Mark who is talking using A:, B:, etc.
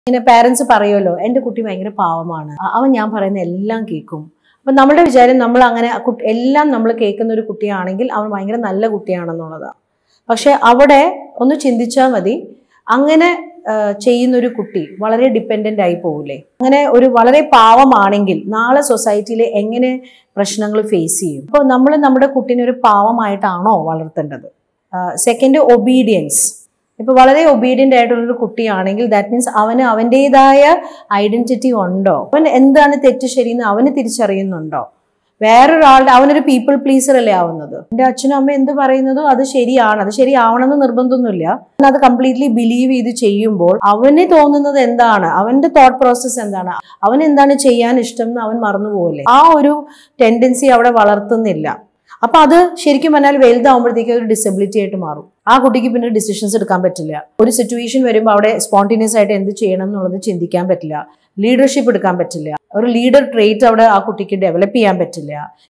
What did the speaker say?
A: ഇങ്ങനെ പാരന്റ്സ് പറയുമല്ലോ എൻ്റെ കുട്ടി ഭയങ്കര പാവമാണ് അ- അവൻ ഞാൻ പറയുന്ന എല്ലാം കേൾക്കും അപ്പൊ നമ്മുടെ വിചാരം നമ്മൾ അങ്ങനെ ആ കുട്ടി- എല്ലാം നമ്മൾ കേൾക്കുന്ന ഒരു കുട്ടിയാണെങ്കിൽ അവൻ ഭയങ്കര നല്ല കുട്ടിയാണെന്നുള്ളതാണ് പക്ഷെ അവിടെ ഒന്ന് ചിന്തിച്ചാൽ മതി അങ്ങനെ ആ, ചെയ്യുന്ന ഒരു കുട്ടി വളരെ ഡിപ്പെൻഡൻ്റ് ആയി പോകില്ലേ അങ്ങനെ ഒരു വളരെ പാവമാണെങ്കിൽ നാളെ സൊസൈറ്റിയിൽ എങ്ങനെ പ്രശ്നങ്ങൾ ഫേസ് ചെയ്യും അപ്പോൾ നമ്മൾ നമ്മുടെ കുട്ടീനെ ഒരു പാവമായിട്ടാണോ വളർത്തേണ്ടത് സെക്കൻഡ് ഒബീഡിയൻസ് ഇപ്പൊ വളരെ ഒബീഡിയന്റ് ആയിട്ടുള്ള ഒരു കുട്ടിയാണെങ്കിൽ ദാറ്റ് മീൻസ് അവന് അവൻ്റെതായ ഐഡന്റിറ്റി ഉണ്ടോ അവൻ എന്താണ് തെറ്റ് ശരിയെന്ന് അവന് തിരിച്ചറിയുന്നുണ്ടോ വേറൊരാളുടെ അവനൊരു പീപ്പിൾ പ്ലീസർ അല്ലേ ആവുന്നത് എൻ്റെ അച്ഛനും അമ്മ എന്ത് പറയുന്നതോ അത് ശരിയാണ് അത് ശരിയാവണമെന്ന് നിർബന്ധമൊന്നുമില്ല അവൻ അത് കംപ്ലീറ്റ്ലി ബിലീവ് ചെയ്ത് ചെയ്യുമ്പോൾ അവന് തോന്നുന്നത് എന്താണ് അവന്റെ തോട്ട് പ്രോസസ്സ് എന്താണ് അവൻ എന്താണ് ചെയ്യാൻ ഇഷ്ടം എന്ന് അവൻ മറന്നുപോകില്ലേ ആ ഒരു ടെൻഡൻസി അവിടെ വളർത്തുന്നില്ല അപ്പൊ അത് ശരിക്കും പറഞ്ഞാൽ വലുതാവുമ്പോഴത്തേക്ക് ഒരു ഡിസബിലിറ്റി ആയിട്ട് മാറും ആ കുട്ടിക്ക് പിന്നെ ഡിസിഷൻസ് എടുക്കാൻ പറ്റില്ല ഒരു സിറ്റുവേഷൻ വരുമ്പോൾ അവിടെ സ്പോണ്ടിനിയസ് ആയിട്ട് എന്ത് ചെയ്യണം എന്നുള്ളത് ചിന്തിക്കാൻ പറ്റില്ല ലീഡർഷിപ്പ് എടുക്കാൻ പറ്റില്ല ഒരു ലീഡർ ട്രേറ്റ് അവിടെ ആ കുട്ടിക്ക് ഡെവലപ്പ് ചെയ്യാൻ പറ്റില്ല